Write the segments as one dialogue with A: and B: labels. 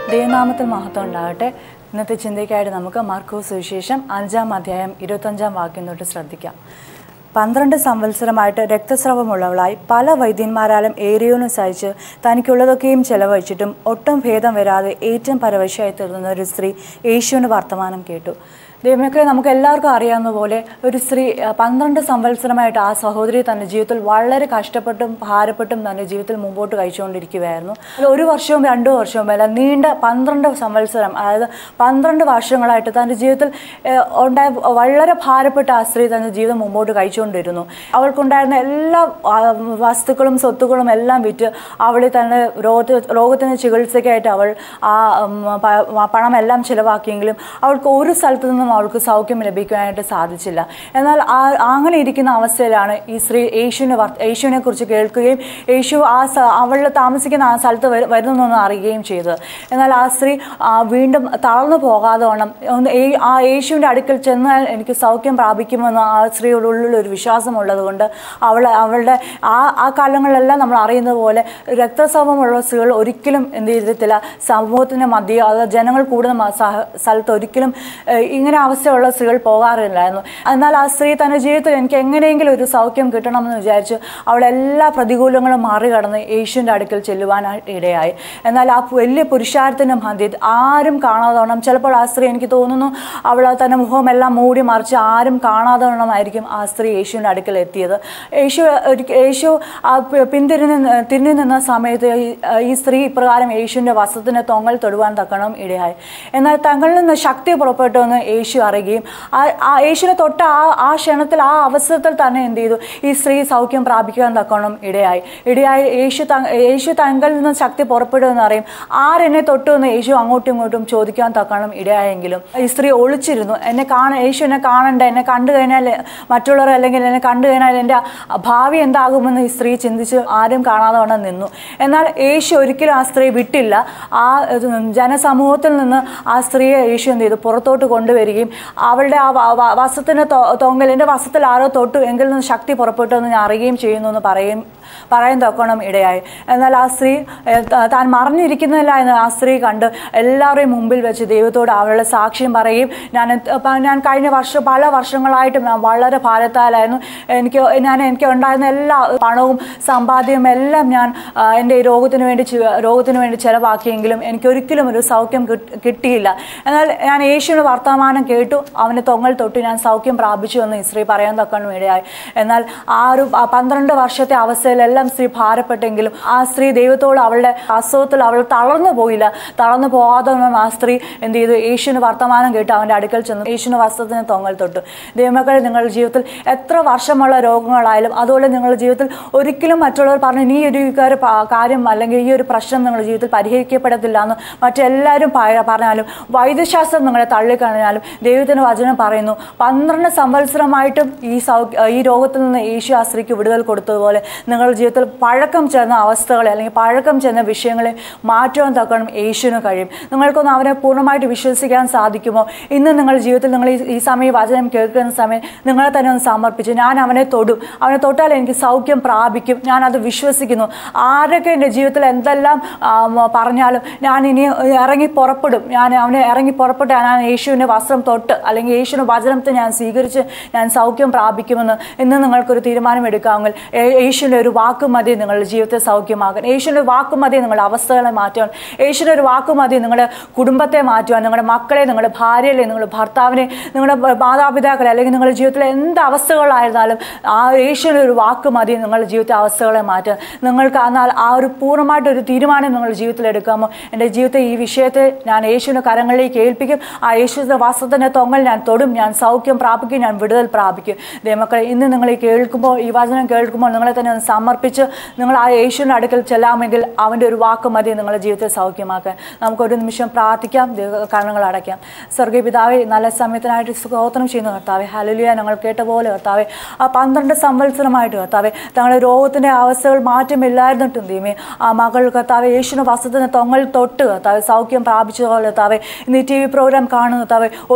A: ദൈവനാമത്തിൽ മഹത്വം ഉണ്ടാകട്ടെ ഇന്നത്തെ ചിന്തയ്ക്കായിട്ട് നമുക്ക് മാർക്കോസ് സുവിശേഷം അഞ്ചാം അധ്യായം ഇരുപത്തഞ്ചാം വാക്യം തൊട്ട് ശ്രദ്ധിക്കാം പന്ത്രണ്ട് സംവത്സരമായിട്ട് രക്തസ്രവമുള്ളവളായി പല വൈദ്യന്മാരാലും ഏറിയോനും സഹിച്ച് തനിക്കുള്ളതൊക്കെയും ചെലവഴിച്ചിട്ടും ഒട്ടും ഭേദം വരാതെ ഏറ്റവും പരവശയായി തീർന്ന ഒരു സ്ത്രീ യേശുവിന് വർത്തമാനം കേട്ടു ദൈവമൊക്കെ നമുക്ക് എല്ലാവർക്കും അറിയാവുന്ന പോലെ ഒരു സ്ത്രീ അഹ് പന്ത്രണ്ട് സംവത്സരമായിട്ട് ആ സഹോദരി തൻ്റെ ജീവിതത്തിൽ വളരെ കഷ്ടപ്പെട്ടും ഭാരപ്പെട്ടും തൻ്റെ ജീവിതത്തിൽ മുമ്പോട്ട് കഴിച്ചുകൊണ്ടിരിക്കുകയായിരുന്നു അതിൽ ഒരു വർഷവും രണ്ടു വർഷവും അല്ല നീണ്ട പന്ത്രണ്ട് സംവത്സരം അതായത് പന്ത്രണ്ട് വർഷങ്ങളായിട്ട് തൻ്റെ ജീവിതത്തിൽ ഏഹ്, ഉണ്ടായ വളരെ ഭാരപ്പെട്ട ആ സ്ത്രീ തൻ്റെ ജീവിതം മുമ്പോട്ട് കഴിച്ചുകൊണ്ടിരുന്നു അവൾക്കുണ്ടായിരുന്ന എല്ലാ ആ, വസ്തുക്കളും സ്വത്തുക്കളും എല്ലാം വിറ്റ് അവളിൽ തന്നെ രോഗ രോഗത്തിന് ചികിത്സയ്ക്കായിട്ട് അവൾ ആ ഉം, പ- പണമെല്ലാം ചിലവാക്കിയെങ്കിലും അവൾക്ക് ഒരു സ്ഥലത്തു നിന്നും അവൾക്ക് സൗഖ്യം ലഭിക്കാനായിട്ട് സാധിച്ചില്ല എന്നാൽ ആ അങ്ങനെ ഇരിക്കുന്ന അവസ്ഥയിലാണ് ഈ സ്ത്രീ യേശുവിനെ വർ യേശുവിനെ കുറിച്ച് കേൾക്കുകയും യേശു ആ സ- അവൾ താമസിക്കുന്ന ആ സ്ഥലത്ത് വരു- വരുന്നെന്ന് അറിയുകയും ചെയ്തത് എന്നാൽ ആ സ്ത്രീ ആ, വീണ്ടും തളർന്നു പോകാതെ വണ്ണം ഒന്ന് ഈ- ആ യേശുവിൻ്റെ അടുക്കൽ ചെന്നാൽ എനിക്ക് സൗഖ്യം പ്രാപിക്കുമെന്ന് ആ സ്ത്രീയുടെ ഉള്ളിൽ ഒരു വിശ്വാസമുള്ളത് കൊണ്ട് അവൾ അവളുടെ ആ ആ കാലങ്ങളിലെല്ലാം നമ്മൾ അറിയുന്നത് പോലെ രക്തസ്രാവമുള്ള സ്ത്രീകൾ ഒരിക്കലും എന്ത് ചെയ്തിട്ടില്ല സമൂഹത്തിൻ്റെ മധ്യ അതായത് ജനങ്ങൾ കൂടുന്ന മ- സഹ- സ്ഥലത്ത് ഒരിക്കലും ഏഹ്, ഇങ്ങനെ അവസ്ഥയുള്ള സ്ത്രീകൾ പോകാറില്ലായിരുന്നു എന്നാൽ ആ സ്ത്രീ തൻ്റെ ജീവിതത്തിൽ എനിക്ക് എങ്ങനെയെങ്കിലും ഒരു സൗഖ്യം കിട്ടണമെന്ന് വിചാരിച്ചു അവൾ എല്ലാ പ്രതികൂലങ്ങളും മറികടന്ന് യേശുവിൻ്റെ അടുക്കൽ ചെല്ലുവാനായിട്ട് ഇടയായി എന്നാൽ ആ വലിയ പുരുഷാരത്തിൻ്റെ മധ്യത്തിൽ ആരും കാണാതെ വണ്ണം ചിലപ്പോൾ ആ സ്ത്രീ എനിക്ക് തോന്നുന്നു അവൾ തൻ്റെ മുഖമെല്ലാം മൂടി മറിച്ച് ആരും കാണാതെ വണ്ണമായിരിക്കും ആ സ്ത്രീ യേശുവിൻ്റെ അടുക്കൽ എത്തിയത് യേശു ഒരിക്ക- യേശു ആ പി- പിന്തിരിഞ്ഞ് നി- തിരിഞ്ഞു നിന്ന സമയത്ത് ഈ- ഈ സ്ത്രീ ഇപ്രകാരം യേശുവിൻ്റെ വസ്ത്രത്തിൻ്റെ തൊങ്ങൽ തൊടുവാൻ തക്കണം ഇടയായി എന്നാൽ തങ്ങളിൽ നിന്ന് ശക്തി പുറപ്പെട്ടു എന്ന് യേശു അറിയുകയും ആ ആ യേശുവിനെ തൊട്ട ആ ആ ക്ഷണത്തിൽ ആ അവസരത്തിൽ തന്നെ എന്ത് ചെയ്തു ഈ സ്ത്രീ സൗഖ്യം പ്രാപിക്കാൻ തക്കണം ഇടയായി ഇടയായി യേശു ത- യേശു തങ്ങളിൽ നിന്ന് ശക്തി പുറപ്പെടുമെന്ന് അറിയും ആരെന്നെ തൊട്ടു എന്ന് യേശു അങ്ങോട്ടും ഇങ്ങോട്ടും ചോദിക്കാൻ തക്കണം ഇടയായെങ്കിലും ഈ സ്ത്രീ ഒളിച്ചിരുന്നു എന്നെ കാണ യേശു എന്നെ കാണണ്ട എന്നെ കണ്ടു കഴിഞ്ഞാൽ മറ്റുള്ളവർ അല്ലെങ്കിൽ എന്നെ കണ്ടു കഴിഞ്ഞാൽ എൻ്റെ ഭാവി എന്താകുമെന്ന് ഈ സ്ത്രീ ചിന്തിച്ച് ആരും കാണാതെ വണ്ണം നിന്നു എന്നാൽ യേശു ഒരിക്കലും ആ സ്ത്രീ വിട്ടില്ല ആ ഇത് ജനസമൂഹത്തിൽ നിന്ന് ആ സ്ത്രീയെ യേശു എന്ത് ചെയ്തു പുറത്തോട്ട് കൊണ്ടുവരികയും അവളുടെ ആ വ- വ- വസ്ത്രത്തിൻ്റെ തൊങ്ങൽ എൻ്റെ വസ്ത്രത്തിൽ ആരോ തൊട്ടു എങ്കിൽ നിന്ന് ശക്തി പുറപ്പെട്ടു എന്ന് ഞാൻ അറിയുകയും ചെയ്യുന്നു എന്ന് പറയും പറയാൻ തക്കണം ഇടയായി എന്നാൽ ആ സ്ത്രീ ഏഹ്, ത- താൻ മറിഞ്ഞിരിക്കുന്നില്ല എന്ന് ആ സ്ത്രീ കണ്ട് എല്ലാവരെയും മുമ്പിൽ വെച്ച് ദൈവത്തോട് അവളുടെ സാക്ഷ്യം പറയുകയും ഞാൻ എന്ത്- പ- ഞാൻ കഴിഞ്ഞ വർഷം പല വർഷങ്ങളായിട്ടും ഞാൻ വളരെ ഭാരത്താലായിരുന്നു എനിക്ക് ഞാൻ എനിക്ക് ഉണ്ടായിരുന്ന എല്ലാ പണവും സമ്പാദ്യവും എല്ലാം ഞാൻ ആ, എൻ്റെ ഈ രോഗത്തിന് വേണ്ടി ചി- രോഗത്തിന് വേണ്ടി ചിലവാക്കിയെങ്കിലും എനിക്കൊരിക്കലും ഒരു സൗഖ്യം കിട്ട്- കിട്ടിയില്ല എന്നാൽ ഞാൻ യേശുവിൻ്റെ വർത്തമാനം കേട്ടു അവൻ്റെ തൊങ്ങൽ തൊട്ട് ഞാൻ സൗഖ്യം പ്രാപിച്ചു എന്ന് ഈ സ്ത്രീ പറയാൻ തക്കണം ഇടയായി എന്നാൽ ആ ഒരു ആ പന്ത്രണ്ട് വർഷത്തെ അവസ്ഥയിലെല്ലാം സ്ത്രീ ഭാരപ്പെട്ടെങ്കിലും ആ സ്ത്രീ ദൈവത്തോട് അവളുടെ അസുഖത്തിൽ അവൾ തളർന്നു പോയില്ല തളർന്നു പോകാതെ ഒന്നും ആ സ്ത്രീ എന്ത് ചെയ്തു യേശുവിന് വർത്തമാനം കേട്ട് അവൻ്റെ അടുക്കൽ ചെന്നു യേശുവിന് വസ്ത്രത്തിന് തൊങ്ങൽ തൊട്ടു ദൈവമക്കളെ നിങ്ങളുടെ ജീവിതത്തിൽ എത്ര വർഷമുള്ള രോഗങ്ങളായാലും അതുപോലെ നിങ്ങളുടെ ജീവിതത്തിൽ ഒരിക്കലും മറ്റുള്ളവർ പറഞ്ഞു നീ ഒരു ഒരു പ- കാര്യം അല്ലെങ്കിൽ ഈ ഒരു പ്രശ്നം നിങ്ങളുടെ ജീവിതത്തിൽ പരിഹരിക്കപ്പെടത്തില്ല എന്ന് മറ്റെല്ലാവരും പ- പറഞ്ഞാലും വൈദ്യശാസ്ത്രം നിങ്ങളെ തള്ളിക്കളഞ്ഞാലും ദൈവത്തിൻ്റെ വചനം പറയുന്നു പന്ത്രണ്ട് സംവത്സരമായിട്ടും ഈ സൗ ഈ രോഗത്തിൽ നിന്ന് യേശു ആ സ്ത്രീക്ക് വിടുതൽ കൊടുത്തതുപോലെ നിങ്ങളുടെ ജീവിതത്തിൽ പഴക്കം ചെന്ന അവസ്ഥകളെ അല്ലെങ്കിൽ പഴക്കം ചെന്ന വിഷയങ്ങളെ മാറ്റുവാൻ തക്കണം യേശുവിന് കഴിയും നിങ്ങൾക്കൊന്ന് അവനെ പൂർണ്ണമായിട്ട് വിശ്വസിക്കാൻ സാധിക്കുമോ ഇന്ന് നിങ്ങളുടെ ജീവിതത്തിൽ നിങ്ങൾ ഈ- ഈ സമയം വചനം കേൾക്കുന്ന സമയം നിങ്ങളെ തന്നെ ഒന്ന് സമർപ്പിച്ചു ഞാൻ അവനെ തൊടും അവനെ തൊട്ടാൽ എനിക്ക് സൗഖ്യം പ്രാപിക്കും ഞാൻ അത് വിശ്വസിക്കുന്നു ആരൊക്കെ എൻ്റെ ജീവിതത്തിൽ എന്തെല്ലാം ആ, മ, പറഞ്ഞാലും ഞാൻ ഇനി ഇറങ്ങി പുറപ്പെടും ഞാൻ അവനെ ഇറങ്ങി പുറപ്പെട്ട് ഞാൻ യേശുവിൻ്റെ വസ്ത്രം തൊട്ട് അല്ലെങ്കിൽ യേശുവിൻ്റെ വചനത്തെ ഞാൻ സ്വീകരിച്ച് ഞാൻ സൗഖ്യം പ്രാപിക്കുമെന്ന് ഇന്ന് നിങ്ങൾക്കൊരു തീരുമാനം എടുക്കാമെങ്കിൽ യേ- യേശുവിൻ്റെ ഒരു വാക്ക് മതി നിങ്ങളുടെ ജീവിതത്തെ സൗഖ്യമാക്കാൻ യേശുവിൻ്റെ ഒരു വാക്ക് മതി നിങ്ങളുടെ അവസ്ഥകളെ മാറ്റുവാൻ യേശുവിൻ്റെ ഒരു വാക്ക് മതി നിങ്ങളുടെ കുടുംബത്തെ മാറ്റുവാൻ നിങ്ങളുടെ മക്കളെ നിങ്ങളുടെ ഭാര്യയെ നിങ്ങളുടെ ഭർത്താവിനെ നിങ്ങളുടെ മാതാപിതാക്കളെ അല്ലെങ്കിൽ നിങ്ങളുടെ ജീവിതത്തിലെ എന്ത് അവസ്ഥകളായിരുന്നാലും ആ യേശുവിൻ്റെ ഒരു വാക്ക് മതി നിങ്ങളുടെ ജീവിതത്തെ അവസ്ഥകളെ മാറ്റാൻ നിങ്ങൾക്ക് എന്നാൽ ആ ഒരു പൂർണ്ണമായിട്ട് ഒരു തീരുമാനം നിങ്ങളുടെ ജീവിതത്തിൽ എടുക്കാമോ എൻ്റെ ജീവിതത്തെ ഈ വിഷയത്തെ ഞാൻ യേശുവിൻ്റെ കരങ്ങളിലേക്ക് ഏൽപ്പിക്കും ആ യേശുവിൻ്റെ വസ്ത്രത്തിൻ്റെ തൊങ്ങൽ ഞാൻ തൊടും ഞാൻ സൗഖ്യം പ്രാപിക്കും ഞാൻ വിടുതൽ പ്രാപിക്കും ദൈവമക്കളെ ഇന്ന് നിങ്ങൾ ഈ കേൾക്കുമ്പോൾ ഈ വചനം കേൾക്കുമ്പോൾ നിങ്ങളെ തന്നെ ഒന്ന് സമർപ്പിച്ച് നിങ്ങൾ ആ യേശുവിൻ്റെ അടുക്കൽ ചെല്ലാമെങ്കിൽ അവൻ്റെ ഒരു വാക്ക് മതി നിങ്ങളുടെ ജീവിതത്തെ സൗഖ്യമാക്കാൻ നമുക്കൊരു നിമിഷം പ്രാർത്ഥിക്കാം ദൈവ കരണങ്ങൾ അടയ്ക്കാം സ്വർഗീയ പിതാവെ നല്ല സമയത്തിനായിട്ട് സ്തോത്രം ചെയ്യുന്നു കർത്താവെ ഹലലിയ ഞങ്ങൾ കേട്ട പോലെ കർത്താവെ ആ പന്ത്രണ്ട് സംവത്സരമായിട്ട് കർത്താവെ തങ്ങളുടെ രോഗത്തിൻ്റെ അവസ്ഥകൾ മാറ്റമില്ലായിരുന്നിട്ടും ദൈവമേ ആ മകൾ കർത്താവെ യേശുവിൻ്റെ വസ്ത്രത്തിന് തൊങ്ങൽ തൊട്ട് കർത്താവെ സൗഖ്യം പ്രാപിച്ചതുപോലെ കർത്താവെ ഇന്ന് ഈ ടി വി പ്രോഗ്രാം കാണുന്ന കർത്താവെ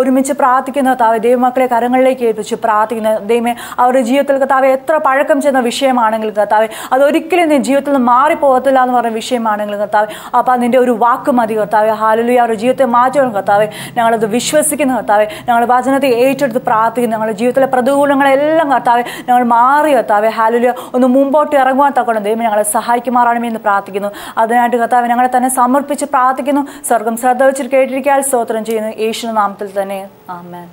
A: ഒരുമിച്ച് പ്രാർത്ഥിക്കുന്ന കർത്താവ് ദൈവമക്കളെ കരങ്ങളിലേക്ക് ഏൽപ്പിച്ച് പ്രാർത്ഥിക്കുന്ന ദൈവമേ അവരുടെ ജീവിതത്തിൽ കർത്താവ് എത്ര പഴക്കം ചെന്ന വിഷയമാണെങ്കിലും കർത്താവ് അതൊരിക്കലും നീ ജീവിതത്തിൽ നിന്ന് മാറിപ്പോകത്തില്ല എന്ന് പറഞ്ഞ വിഷയമാണെങ്കിലും കർത്താവ് അപ്പോൾ അതിൻ്റെ ഒരു വാക്ക് മതി കർത്താവ് ഹാലലു അവരുടെ ജീവിതത്തെ മാറ്റണം കർത്താവ് ഞങ്ങളത് വിശ്വസിക്കുന്ന കർത്താവ് ഞങ്ങൾ വചനത്തെ ഏറ്റെടുത്ത് പ്രാർത്ഥിക്കുന്നു ഞങ്ങളുടെ ജീവിതത്തിലെ പ്രതികൂലങ്ങളെല്ലാം കർത്താവ് ഞങ്ങൾ മാറി കർത്താവ് ഹാലലു ഒന്ന് മുമ്പോട്ട് ഇറങ്ങുവാൻ തക്കണം ദൈവം ഞങ്ങളെ സഹായിക്കുമാറാണമേ എന്ന് പ്രാർത്ഥിക്കുന്നു അതിനായിട്ട് കർത്താവ് ഞങ്ങളെ തന്നെ സമർപ്പിച്ച് പ്രാർത്ഥിക്കുന്നു സ്വർഗം ശ്രദ്ധ വെച്ചിട്ട് കേട്ടിരിക്കാൻ സ്തോത്രം ചെയ്യുന്നു യേശു നാമത്തിൽ തന്നെ ആമേൻ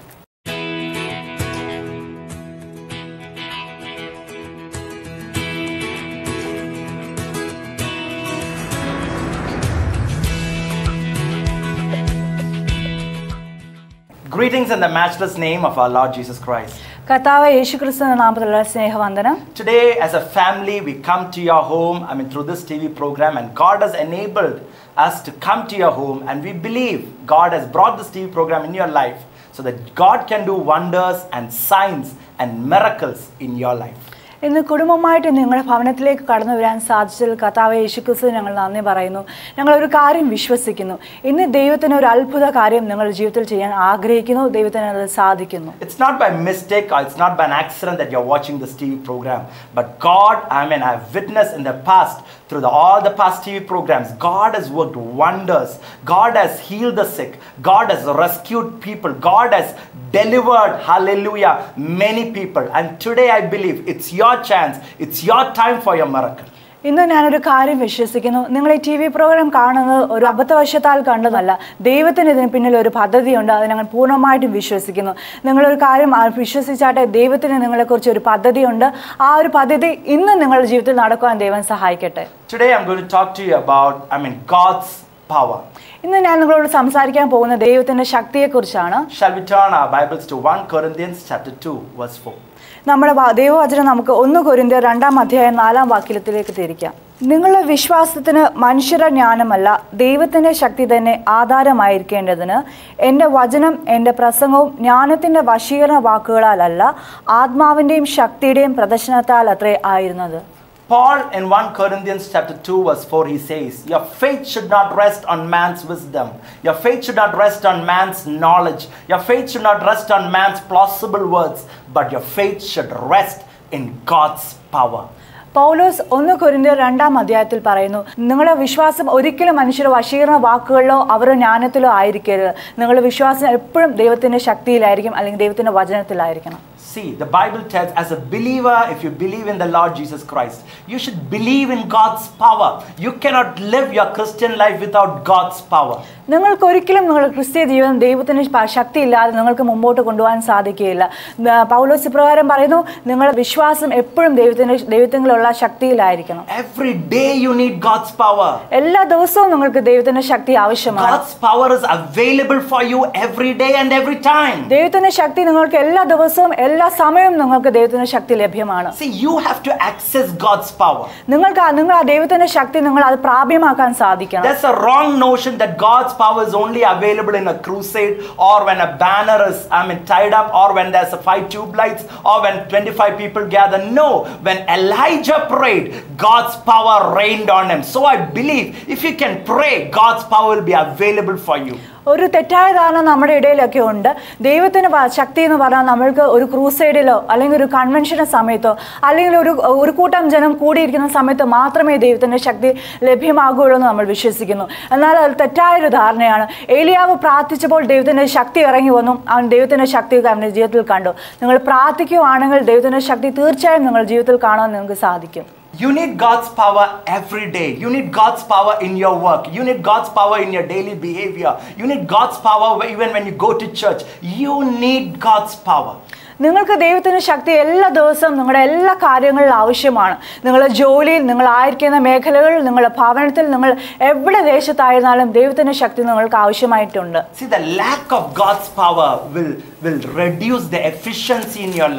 B: Greetings in the matchless name of our Lord Jesus Christ.
A: കർത്താവ് യേശു ക്രിസ്തുവിന്റെ നാമത്തിലുള്ള സ്നേഹവന്ദനം
B: Today, as a family, we come to your home, I mean, through this TV program, and God has enabled us to come to your home, and we believe God has brought this TV program in your life so that God can do wonders and signs and miracles in your life.
A: ഇന്ന് കുടുംബമായിട്ട് നിങ്ങളുടെ ഭവനത്തിലേക്ക് കടന്നു വരാൻ സാധിച്ചതിൽ കർത്താവ് യേശുക്രിസ്തു ഞങ്ങൾ നന്ദി പറയുന്നു ഞങ്ങൾ ഒരു കാര്യം വിശ്വസിക്കുന്നു ഇന്ന് ദൈവത്തിന് ഒരു അത്ഭുത കാര്യം നിങ്ങളുടെ ജീവിതത്തിൽ ചെയ്യാൻ ആഗ്രഹിക്കുന്നു ദൈവത്തിന് അത് സാധിക്കുന്നു
B: It's not by mistake or it's not by an accident that you're watching this TV program, but God, I mean, I've witnessed in the past through the, all the past TV programs, God has worked wonders. God has healed the sick. God has rescued people. God has delivered, hallelujah, many people. And today I believe it's your chance, it's your time for your miracle.
A: ഇന്ന് ഞാനൊരു കാര്യം വിശ്വസിക്കുന്നു നിങ്ങൾ ഈ T V programme കാണുന്നത് ഒരു അബദ്ധവശത്താൽ കണ്ടതല്ല ദൈവത്തിന് ഇതിന് പിന്നിൽ ഒരു പദ്ധതിയുണ്ട് അത് ഞങ്ങൾ പൂർണ്ണമായിട്ടും വിശ്വസിക്കുന്നു നിങ്ങളൊരു കാര്യം ആ വിശ്വസിച്ചാട്ടെ ദൈവത്തിന് നിങ്ങളെക്കുറിച്ച് ഒരു പദ്ധതിയുണ്ട് ആ ഒരു പദ്ധതി ഇന്ന് നിങ്ങളുടെ ജീവിതത്തിൽ നടക്കുവാൻ ദൈവം സഹായിക്കട്ടെ
B: Today I'm going to talk to you about, I mean, God's power.
A: ഇന്ന് ഞാൻ നിങ്ങളോട് സംസാരിക്കാൻ പോകുന്ന ദൈവത്തിന്റെ ശക്തിയെക്കുറിച്ചാണ്
B: Shall we turn our Bibles to 1 Corinthians chapter 2, verse 4.
A: നമ്മുടെ വ- ദൈവവചനം നമുക്ക് ഒന്ന് കൊരിന്ത്യ രണ്ടാം അധ്യായം നാലാം വാക്യത്തിലേക്ക് തിരിക്കാം നിങ്ങളുടെ വിശ്വാസത്തിന് മനുഷ്യരുടെ ജ്ഞാനമല്ല ദൈവത്തിന്റെ ശക്തി തന്നെ ആധാരമായിരിക്കേണ്ടതിന് എൻ്റെ വചനം എൻ്റെ പ്രസംഗവും ജ്ഞാനത്തിന്റെ വശീകരണ വാക്കുകളാലല്ല ആത്മാവിൻ്റെയും ശക്തിയുടെയും പ്രദർശനത്താൽ അത്രേ ആയിരുന്നത്
B: Paul in 1 Corinthians chapter 2 verse 4 he says your faith should not rest on man's wisdom your faith should not rest on man's knowledge your faith should not rest on man's plausible words but your faith should rest in God's power
A: പൗലോസ് ഒന്ന് കൊരിന്ത്യ രണ്ടാം അധ്യായത്തിൽ പറയുന്നു നിങ്ങളുടെ വിശ്വാസം ഒരിക്കലും മനുഷ്യരുടെ വശീകരണ വാക്കുകളിലോ അവരുടെ ജ്ഞാനത്തിലോ ആയിരിക്കരുത് നിങ്ങളുടെ വിശ്വാസം എപ്പോഴും ദൈവത്തിന്റെ ശക്തിയിലായിരിക്കും അല്ലെങ്കിൽ ദൈവത്തിന്റെ വചനത്തിലായിരിക്കണം
B: See, the Bible tells, as a believer, if you believe in the Lord Jesus Christ, you should believe in God's power. You cannot live your Christian life without God's power.
A: നിങ്ങൾക്ക് ഒരിക്കലും നിങ്ങളുടെ ക്രിസ്തീയ ജീവിതം ദൈവത്തിന് പ- ശക്തിയില്ലാതെ നിങ്ങൾക്ക് മുമ്പോട്ട് കൊണ്ടുപോകാൻ സാധിക്കുകയില്ല ആ, പൗലോസ് ഇപ്രകാരം പറയുന്നു നിങ്ങളുടെ വിശ്വാസം എപ്പോഴും ദൈവത്തിന് ദൈവത്തിലുള്ള ശക്തിയിലായിരിക്കണം
B: Every day you need God's power.
A: എല്ലാ ദിവസവും നിങ്ങൾക്ക് ദൈവത്തിന്റെ ശക്തി ആവശ്യമാണ്
B: God's power is available for you every day and every time.
A: ദൈവത്തിന്റെ ശക്തി നിങ്ങൾക്ക് എല്ലാ ദിവസവും എല്ലാ സമയവും നിങ്ങൾക്ക് ദൈവത്തിന്റെ ശക്തി ലഭ്യമാണ്
B: See, you have to access God's power.
A: നിങ്ങൾക്ക് ആ- നിങ്ങൾ ആ ദൈവത്തിന്റെ ശക്തി നിങ്ങൾ അത് പ്രാപ്യമാക്കാൻ സാധിക്കണം
B: There's a wrong notion that God's power is only available in a crusade or when a banner is, I mean, tied up or when there's a five tube lights or when 25 people gather. No, when Elijah prayed, God's power rained on him. So I believe if you can pray, God's power will be available for you.
A: ഒരു തെറ്റായ ധാരണ നമ്മുടെ ഇടയിലൊക്കെ ഉണ്ട് ദൈവത്തിന് വ- ശക്തി എന്ന് പറഞ്ഞാൽ നമ്മൾക്ക് ഒരു ക്രൂസൈഡിലോ അല്ലെങ്കിൽ ഒരു കൺവെൻഷന്റെ സമയത്തോ അല്ലെങ്കിൽ ഒരു ഒരു കൂട്ടം ജനം കൂടിയിരിക്കുന്ന സമയത്ത് മാത്രമേ ദൈവത്തിന്റെ ശക്തി ലഭ്യമാകുകയുള്ളൂ എന്ന് നമ്മൾ വിശ്വസിക്കുന്നു എന്നാൽ അത് തെറ്റായൊരു ധാരണയാണ് ഏലിയാവ് പ്രാർത്ഥിച്ചപ്പോൾ ദൈവത്തിന്റെ ശക്തി ഇറങ്ങി വന്നു അവൻ ദൈവത്തിന്റെ ശക്തി അവൻ്റെ ജീവിതത്തിൽ കണ്ടു നിങ്ങൾ പ്രാർത്ഥിക്കുകയാണെങ്കിൽ ദൈവത്തിന്റെ ശക്തി തീർച്ചയായും നിങ്ങൾ ജീവിതത്തിൽ കാണാൻ നിങ്ങൾക്ക് സാധിക്കും
B: You need God's power every day. You need God's power in your work. You need God's power in your daily behavior. You need God's power even when you go to church. You need God's power.
A: നിങ്ങൾക്ക് ദൈവത്തിൻ്റെ ശക്തി എല്ലാ ദിവസവും നിങ്ങളുടെ എല്ലാ കാര്യങ്ങളിലും ആവശ്യമാണ് നിങ്ങളുടെ ജോലിയിൽ നിങ്ങളായിരിക്കുന്ന മേഖലകളിൽ നിങ്ങളുടെ ഭവനത്തിൽ നിങ്ങൾ എവിടെ ദേശത്തായിരുന്നാലും ദൈവത്തിൻ്റെ ശക്തി നിങ്ങൾക്ക് ആവശ്യമായിട്ടുണ്ട്
B: See, the lack of God's power will, will reduce the efficiency in your life.